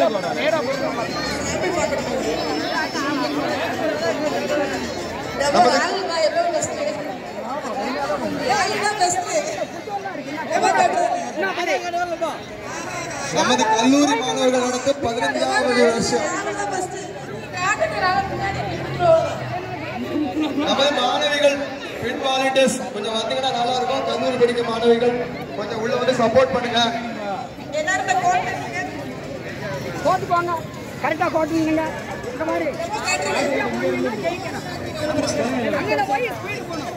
நம்ம ராகுல்மா எப்போ பெஸ்ட் ராகுல் தான் பெஸ்ட் எப்போ கட்டுறது நமது கல்லூரி மாணவர்கள் நடத்தும் பதினைஞ்சாவது வருஷம் ராகுல் தான் பெஸ்ட் காட்டுக்கு ராகுல் முன்னாடி நின்னுட்டு நமது மாணவிகள் பெண் வாலண்டியர்ஸ் கொஞ்சம் வந்தீங்கன்னா நல்லா இருக்கும் கல்லூரி படிக்கும் மாணவிகள் கொஞ்சம் உள்ள வந்து சப்போர்ட் பண்ணுங்க எல்லாருமே கோட் பண்ணுங்க கோட்டு போங்க கரெக்டா கோட்டு நில்லுங்க இந்த மாதிரி எப்போ கட்டுறது அங்கே போய் ஸ்பீடு போகணும்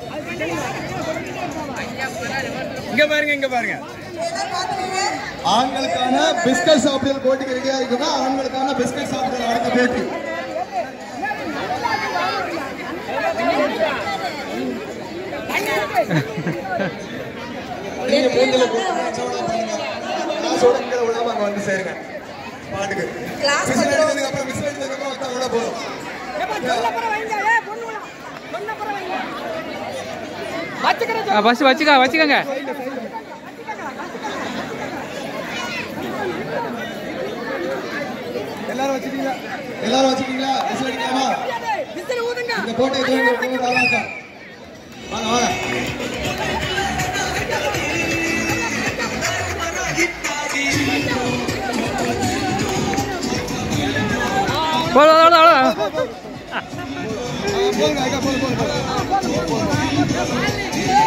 இங்க பாருங்க இங்க பாருங்க எல்லாரும் பார்த்துக்கோங்க ஆண்களுக்கான பிஸ்கட் சாப்பிடல் போட்டிக்கு ரெடியா இருக்குன்னா ஆண்களுக்கான பிஸ்கட் சாப்பிடல் அடுத்த போட்டி நீங்க மூந்தில போட்டு சோடா பண்ணுங்க காசோட கீழே விழாம அங்க வந்து சேருங்க பாட்டுக்கு கிளாஸ் விசில் பண்ணுறோம் அடிச்சதுக்கு அப்புறம் விசில் அடிச்சதுக்கு அப்புறம் வந்தா விட போதும் ஏப்பா சொல்லப்புறம் வைங்க ஏ பொண்ணு விழா சொல்லப்புறம் வைங்க வச்சுக்கிறேன் பஸ் வச்சுக்க வச்சுக்கோங்க எல்லாரும் வச்சுக்கீங்களா எல்லாரும் வச்சுக்கீங்களா விசில் அடிக்கலாமா விசில் ஊதுங்க இந்த போட்டை வாங்க வாங்க வாங்க போதும் அவ்வளோ அவ்வளோ போடுங்க அக்கா போடுங்க போடுங்க